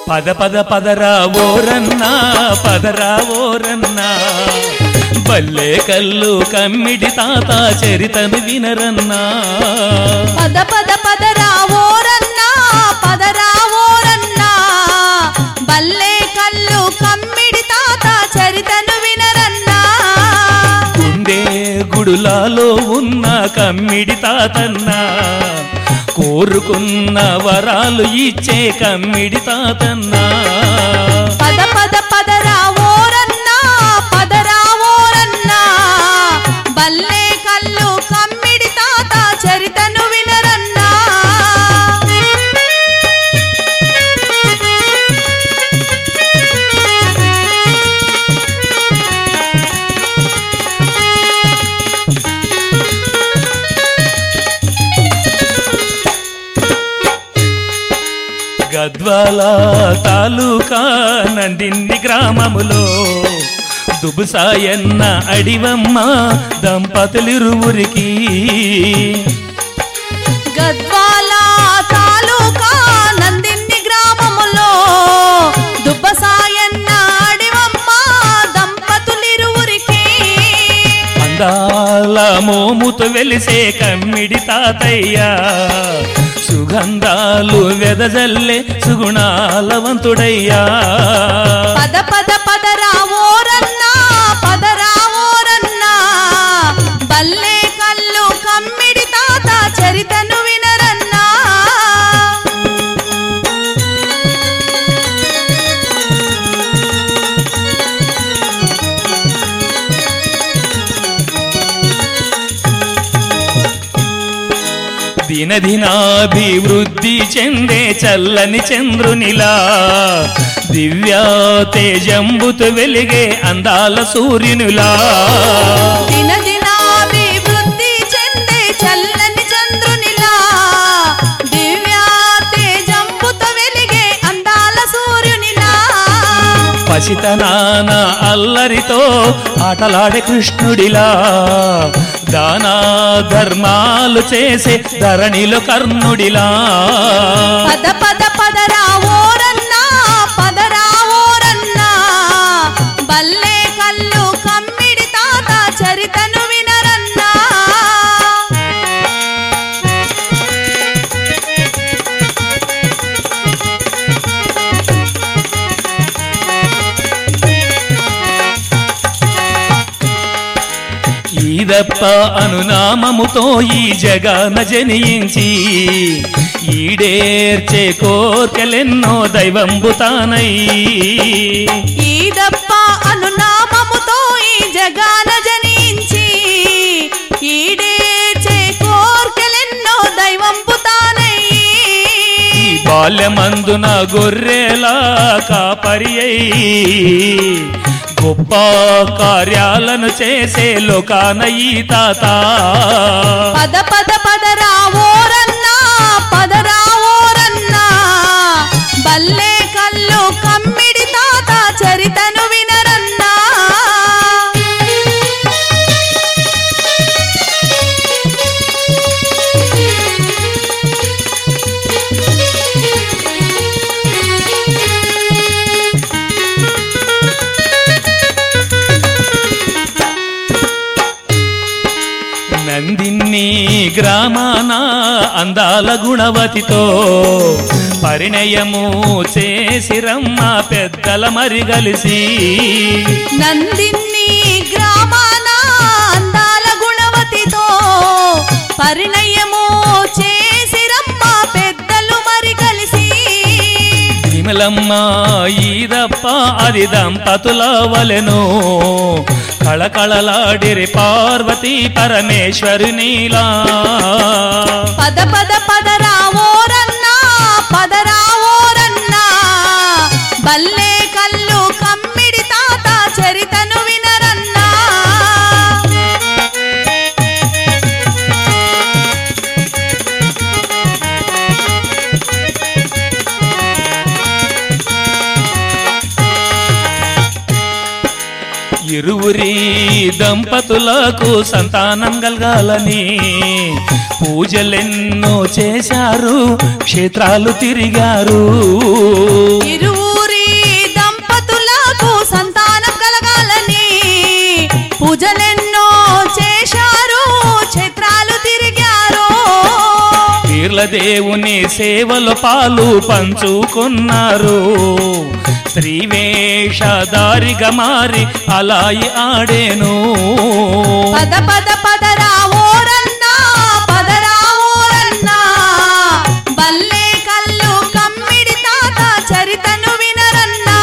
పద పద పదరా ఓరన్నా పదరా ఓరన్నా బల్లే కల్లు కమ్మిడి తాత చరితను వినరన్నా పద పద పదరా ఓరన్నా పదరా ఓరన్నా బల్లే కల్లు కమ్మిడి తాత చరితను వినరన్నా గుండె గుడులాలో ఉన్న కమ్మిడి తాతన్నా కోరుకున్న వరాలు ఇచ్చే కమ్మిడి తాతన్నా పద పద పదరా ఓరన్నా పదరా ఓరన్నా బల్లే కల్లు కమ్మిడి తాత చరితను వినరన్నా గద్వాల తాలూకా నందిన్ని గ్రామములో దుబుసాయన్న అడివమ్మ దంపతులిరువురికి గద్వాల తాలూకా నందిన్ని గ్రామములో దుబ్బసాయన్న అడివమ్మ దంపతులిరువురికి అందాల మోముతో వెలిసే కమ్మిడి తాతయ్య సుగంధాలు వెదజల్లే సుగుణాలవంతుడయ్యా పద పద పదరా ఓరన్నా పదరా ఓరన్నా బల్లే కల్లు కమ్మిడి తాత చరితను వినరన్నా దినదినాభివృద్ధి చెందే చల్లని చంద్రునిలా దివ్య తేజంబుతు వెలిగే అందాల సూర్యునిలా దినదినాభివృద్ధి చెందే చల్లని చంద్రునిలా దివ్యా తేజంబుతో వెలిగే అందాల సూర్యునిలా పసితనాన అల్లరితో ఆటలాడే కృష్ణుడిలా దానా ధర్మాలు చేసే ధరణిలో కర్ణుడిలా పద పద పదరా ఓరన్నా పదరా ఓరన్నా బల్లే కల్లు కమ్మిడి తాత చరితను వినరన్నా ఈదప్ప అనునామముతో ఈ జగాన జనించి ఈడేర్చే కోర్కెలెన్నో దైవంబుతానై ఈదప్ప అనునామముతో ఈ జగాన జనించి ఈడేర్చే కోర్కెలెన్నో దైవంబుతానయ్యి ఈ బాల్యమందున గొర్రెలా కాపరి అయి గొప్ప కార్యాలను చేసే లోకాన ఈ తాత పద పద పదరా ఓరన్నా పదరా ఓరన్నా బల్లే కల్లు కమ్మిడి తాత చరితను వినరన్నా నందిన్ని గ్రామాన అందాల గుణవతితో పరిణయము చేసిరమ్మ పెద్దల మరిగలిసి నందిన్ని గ్రామాన అందాల గుణవతితో పరిణయము చేసిరమ్మ పెద్దలు మరి కలిసి విమలమ్మ ఈదప్ప అది దంపతుల వలెను కళకళలాడిరి పార్వతీ పరమేశ్వరునిలా పద పద పదరా ఓరన్నా పదరా ఓరన్నా బల్లే కల్లు కమ్మిడి తాత చరితను వినరన్నా ఇరువురి దంపతులకు సంతానం కలగాలని పూజలెన్నో చేశారు క్షేత్రాలు తిరిగారు ఇరువురి పీర్ల దేవుని సేవలు పాలు పంచుకున్నారు శ్రీవేషధారిగా మారి అలాయి ఆడేను పద పద పదరా ఓరన్నా పదరా ఓరన్నా బల్లే కల్లు కమ్మిడి తాత చరితను వినరన్నా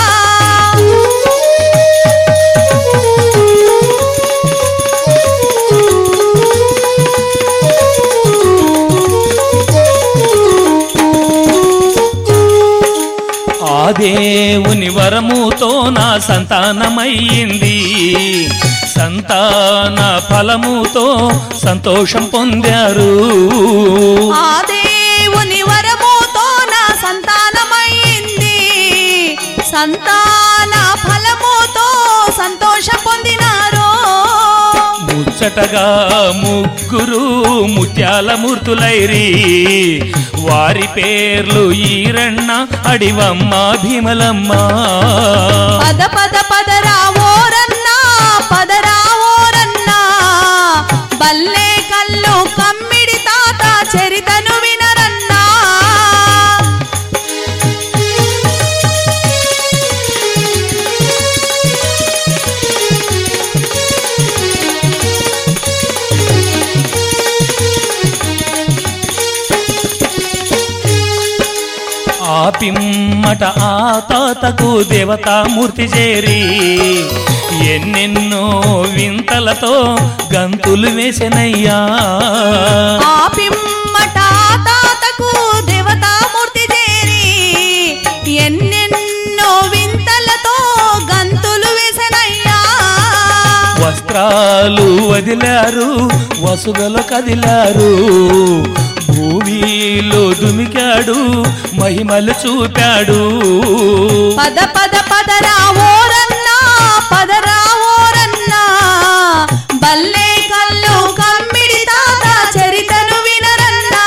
ఆ దేవుని వరముతో నా సంతానమయ్యింది సంతాన ఫలముతో సంతోషం పొందారు ఆ దేవుని వరముతో నా సంతానమైంది సంతాన ఫలముతో సంతోషం పొందినారో ముచ్చటగా ముగ్గురు ముత్యాల మూర్తులైరి వారి పేర్లు ఈరಣ್ణ అడివమ్మ భీమలమ్మ పద పద పదరా ఓరన్నా పదరా ఓరన్నా బల్లే కల్లు కమ్మిడి తాత చరితను వినరన్నా ఆ పిమ్మట ఆ తాతకు దేవతామూర్తి చేరి ఎన్నెన్నో వింతలతో గంతులు వేసెనయ్యా ఆ పిమ్మట తాతకు దేవతామూర్తి చేరి ఎన్నెన్నో వింతలతో గంతులు వేసనయ్యా వస్త్రాలు వదిలారు వసుగలు కదిలారు భూమిలో దుమికాడు మహిమలు చూపాడు పద పద పదరా ఓరన్నా పదరా ఓరన్నా బల్లే కల్లు కమ్మిడి తాత చరితను వినరన్నా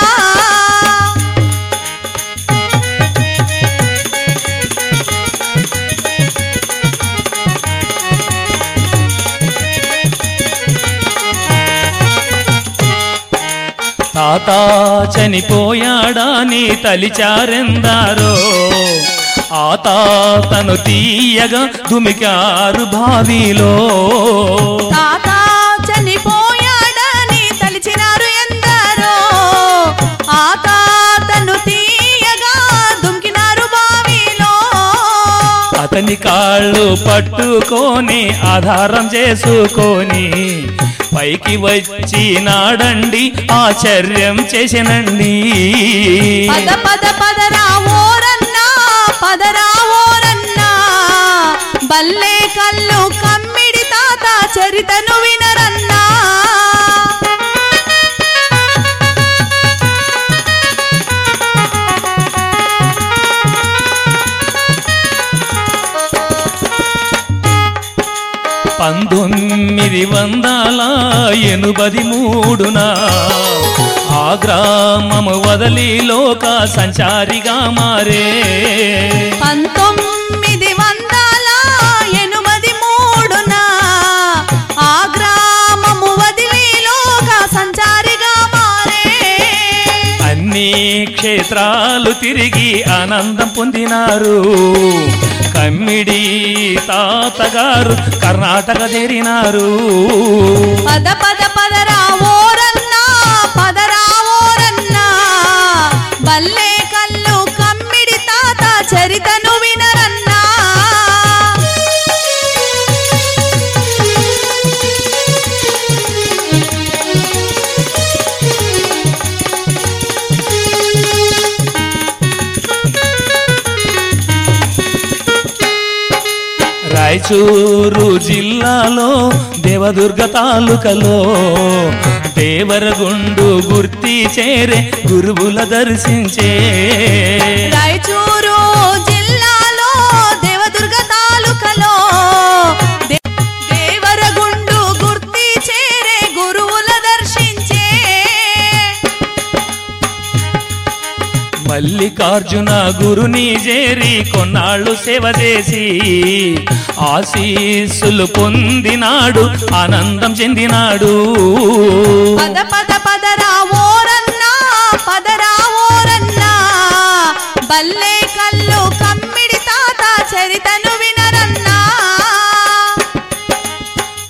తాత చనిపోయాడని తలిచారెందారో ఆ తాతను తీయగా దుమికారు బావిలో తాత చనిపోయాడని తలిచినారు ఎందరో ఆ తాతను తీయగా దుంకినారు బావిలో అతని కాళ్ళు పట్టుకొని ఆధారం చేసుకొని పైకి వచ్చినాడండి ఆశ్చర్యం చేసినండి పద పద పదరా ఓరన్నా పదరా ఓరన్నా బల్లే కల్లు కమ్మిడి తాత చరితను వినరన్నా పంతొమ్మిది వందల ఎనుబది మూడున ఆ గ్రామము వదలి లోక సంచారిగా మారే పంతొమ్మిది వందల ఎనిమిది మూడున ఆ గ్రామము వదిలి లోక సంచారిగా మారే అన్ని క్షేత్రాలు తిరిగి ఆనందం పొందినారు కమ్మిడి తాతగారు కర్ణాటక చేరినారు పద పద పదరా ఓరన్నా పదరా ఓరన్నా బల్లే కల్లు కమ్మిడి తాత చరితను వినరన్నా రాయచూరు జిల్లాలో దేవదుర్గ తాలూకలో దేవరగుండు గుర్తి చేరే గురువుల దర్శించే రాయచూరు జిల్లాలో దేవదుర్గ తాలూకలో దే- దేవరగుండు గుర్తి చేరే గురువుల దర్శించే మల్లికార్జున గురుని చేరి కొన్నాళ్ళు సేవ చేసి ఆశీస్సులు పొందినాడు ఆనందం చెందినాడు పద పద పదరా ఓరన్నా పదరా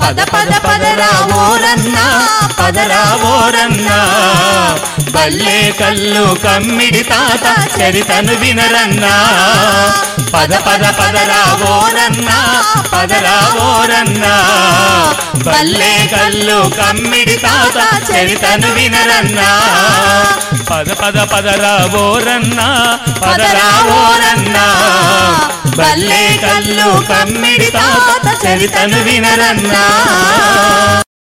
పద పద పదరా ఓరన్నా పదరా ఓరన్నా బల్లే కల్లు కమ్మిడి తాత చరితను వినరన్నా పద పద పదరా ఓరన్నా పదరా ఓరన్నా బల్లే కల్లు కమ్మిడి తాత చరితను వినరన్నా పద పద పదరా ఓరన్నా పదరా ఓరన్నా బల్లే కల్లు కమ్మిడి తాత చరితను వినరన్నా